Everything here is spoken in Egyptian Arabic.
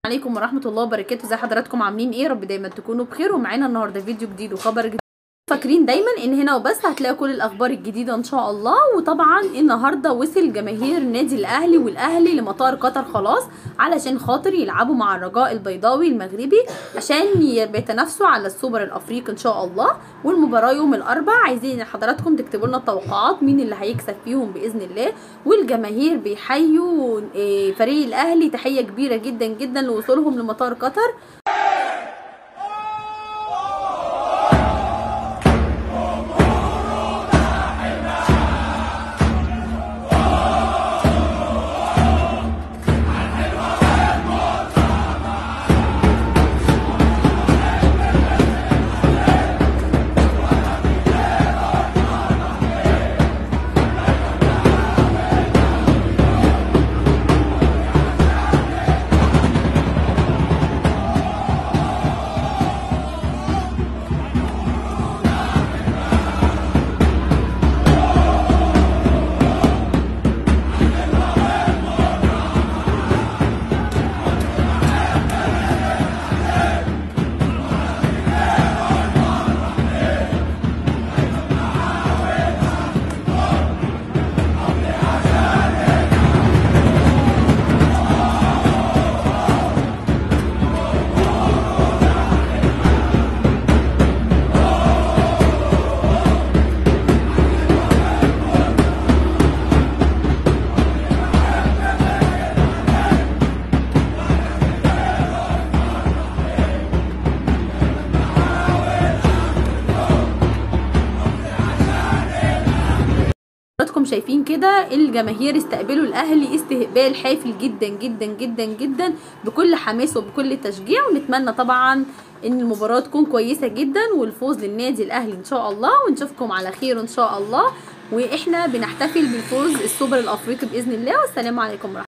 عليكم ورحمة الله وبركاته زي حضراتكم عاملين ايه رب دايما تكونوا بخير ومعانا النهارده فيديو جديد وخبر جديد فاكرين دايما ان هنا وبس هتلاقوا كل الاخبار الجديده ان شاء الله وطبعا النهارده وصل جماهير النادي الاهلي والاهلي لمطار قطر خلاص علشان خاطر يلعبوا مع الرجاء البيضاوي المغربي عشان بيتنافسوا على السوبر الافريقي ان شاء الله والمباراه يوم الاربعاء عايزين حضراتكم تكتبوا لنا التوقعات مين اللي هيكسب فيهم باذن الله والجماهير بيحيوا فريق الاهلي تحيه كبيره جدا جدا لوصولهم لمطار قطر حضراتكم شايفين كده الجماهير استقبلوا الاهلي استقبال حافل جدا جدا جدا جدا بكل حماس وبكل تشجيع ونتمنى طبعا ان المباراه تكون كويسه جدا والفوز للنادي الاهلي ان شاء الله ونشوفكم على خير ان شاء الله واحنا بنحتفل بالفوز السوبر الافريقي باذن الله والسلام عليكم ورحمه